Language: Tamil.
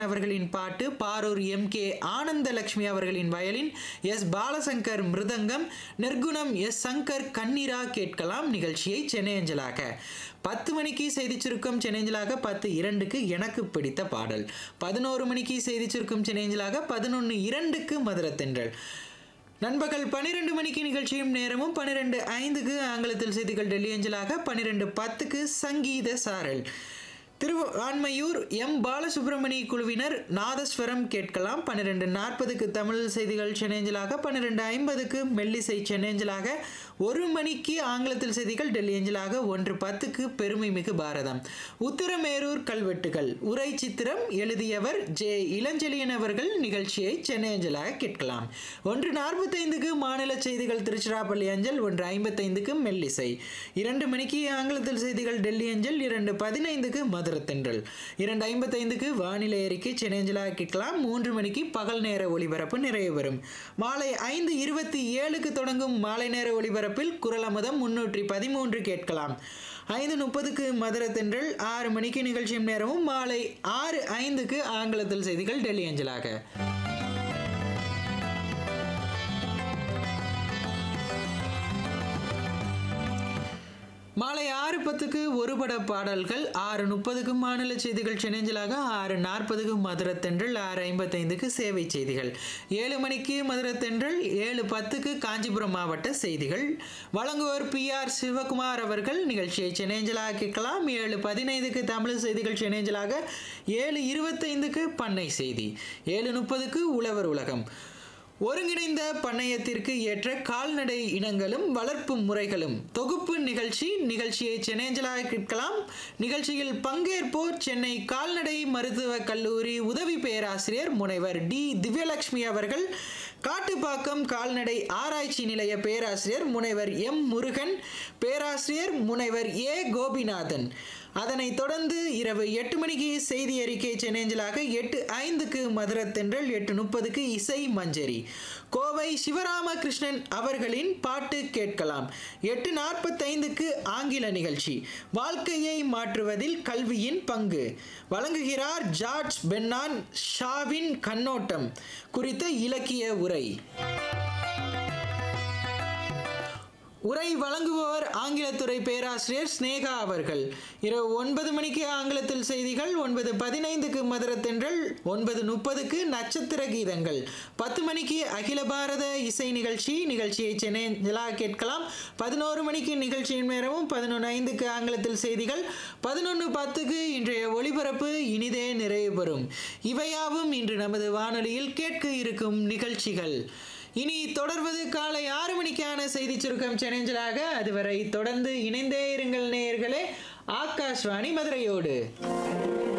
அவர்களின் பாட்டு பாரூர் எம் கே ஆனந்தலட்சுமி அவர்களின் வயலின் எஸ் பாலசங்கர் மிருதங்கம் நிர்குணம் எஸ் சங்கர் கண்ணீரா கேட்கலாம் நிகழ்ச்சியை சென்னை அஞ்சலாக பத்து மணிக்கு செய்தி சுருக்கம் சென்னைஞ்சலாக பத்து இரண்டுக்கு எனக்கு பிடித்த பாடல் பதினோரு மணிக்கு செய்தி சுருக்கம் சென்னைஞ்சலாக பதினொன்று இரண்டுக்கு மதுரத்தென்றல் நண்பகல் பன்னிரெண்டு மணிக்கு நிகழ்ச்சியும் நேரமும் பன்னிரெண்டு ஐந்துக்கு ஆங்கிலத்தில் செய்திகள் டெல்லி அஞ்சலாக பன்னிரெண்டு பத்துக்கு சங்கீத சாரல் திருவான்மையூர் எம் பாலசுப்ரமணி குழுவினர் நாதஸ்வரம் கேட்கலாம் பன்னிரெண்டு நாற்பதுக்கு தமிழ் செய்திகள் சென்னேஞ்சலாக பன்னிரெண்டு ஐம்பதுக்கு மெல்லிசை சென்னேஞ்சலாக ஒரு மணிக்கு ஆங்கிலத்தில் செய்திகள் டெல்லி ஏஞ்சலாக ஒன்று பத்துக்கு பெருமை மிகு பாரதம் உத்திரமேரூர் கல்வெட்டுகள் உரை சித்திரம் எழுதியவர் ஜே இளஞ்செழியன் அவர்கள் நிகழ்ச்சியை சென்னை அஞ்சலாக கேட்கலாம் ஒன்று நாற்பத்தைந்துக்கு மாநில செய்திகள் திருச்சிராப்பள்ளி அஞ்சல் ஒன்று ஐம்பத்தைந்துக்கு மெல்லிசை இரண்டு மணிக்கு ஆங்கிலத்தில் செய்திகள் டெல்லி அஞ்சல் இரண்டு பதினைந்துக்கு மதுரத்தென்றல் இரண்டு ஐம்பத்தைந்துக்கு வானிலை அறிக்கை சென்னைஞ்சலாக கேட்கலாம் மூன்று மணிக்கு பகல் நேர ஒளிபரப்பு நிறைவு பெறும் மாலை ஐந்து இருபத்தி ஏழுக்கு தொடங்கும் மாலை நேர ஒளிபரப்பில் குரல் அமுதம் முன்னூற்றி பதிமூன்று கேட்கலாம் ஐந்து முப்பதுக்கு மதுரத்தென்றல் ஆறு மணிக்கு நிகழ்ச்சியும் நேரமும் மாலை ஆறு ஐந்துக்கு ஆங்கிலத்தில் செய்திகள் டெல்லி அஞ்சலாக மாலை ஆறு பத்துக்கு ஒரு பட பாடல்கள் ஆறு முப்பதுக்கு மாநில செய்திகள் சென்னஞ்சலாக ஆறு நாற்பதுக்கு மதுரத்தென்றல் ஆறு ஐம்பத்தைந்துக்கு சேவை செய்திகள் ஏழு மணிக்கு மதுரத்தென்றல் ஏழு பத்துக்கு காஞ்சிபுரம் மாவட்ட செய்திகள் வழங்குவோர் பி ஆர் சிவகுமார் அவர்கள் நிகழ்ச்சியை சென்னேஞ்சலாக கேட்கலாம் ஏழு பதினைந்துக்கு தமிழ் செய்திகள் சென்னேஞ்சலாக ஏழு இருபத்தைந்துக்கு பண்ணை செய்தி ஏழு முப்பதுக்கு உழவர் உலகம் ஒருங்கிணைந்த பண்ணையத்திற்கு ஏற்ற கால்நடை இனங்களும் வளர்ப்பு முறைகளும் தொகுப்பு நிகழ்ச்சி நிகழ்ச்சியை சென்னேஞ்சலாக கேட்கலாம் நிகழ்ச்சியில் பங்கேற்போர் சென்னை கால்நடை மருத்துவக் கல்லூரி உதவி பேராசிரியர் முனைவர் டி திவ்யலட்சுமி அவர்கள் காட்டுப்பாக்கம் கால்நடை ஆராய்ச்சி நிலைய பேராசிரியர் முனைவர் எம் முருகன் பேராசிரியர் முனைவர் ஏ கோபிநாதன் அதனைத் தொடர்ந்து இரவு எட்டு மணிக்கு செய்தி அறிக்கை சென்னேஞ்சலாக எட்டு ஐந்துக்கு மதுரத்தென்றல் எட்டு முப்பதுக்கு இசை மஞ்சரி கோவை சிவராமகிருஷ்ணன் அவர்களின் பாட்டு கேட்கலாம் எட்டு நாற்பத்தைந்துக்கு ஆங்கில நிகழ்ச்சி வாழ்க்கையை மாற்றுவதில் கல்வியின் பங்கு வழங்குகிறார் ஜார்ஜ் பென்னான் ஷாவின் கண்ணோட்டம் குறித்த இலக்கிய உரை உரை வழங்குபவர் ஆங்கிலத்துறை பேராசிரியர் ஸ்னேகா அவர்கள் இரவு ஒன்பது மணிக்கு ஆங்கிலத்தில் செய்திகள் ஒன்பது பதினைந்துக்கு மதுரத்தென்றல் ஒன்பது முப்பதுக்கு நட்சத்திர கீதங்கள் பத்து மணிக்கு அகில பாரத இசை நிகழ்ச்சி நிகழ்ச்சியை சென்னை நிலா கேட்கலாம் பதினோரு மணிக்கு நிகழ்ச்சியின் நேரமும் பதினொன்று ஐந்துக்கு ஆங்கிலத்தில் செய்திகள் பதினொன்று பத்துக்கு இன்றைய ஒளிபரப்பு இனிதே நிறைவு பெறும் இவையாவும் இன்று நமது வானொலியில் கேட்க இருக்கும் நிகழ்ச்சிகள் இனி தொடர்வது காலை ஆறு மணிக்கான செய்தி சுருக்கம் சேனஞ்சலாக அதுவரை தொடர்ந்து இணைந்தே இருங்கள் நேயர்களே ஆகாஷ்வாணி மதுரையோடு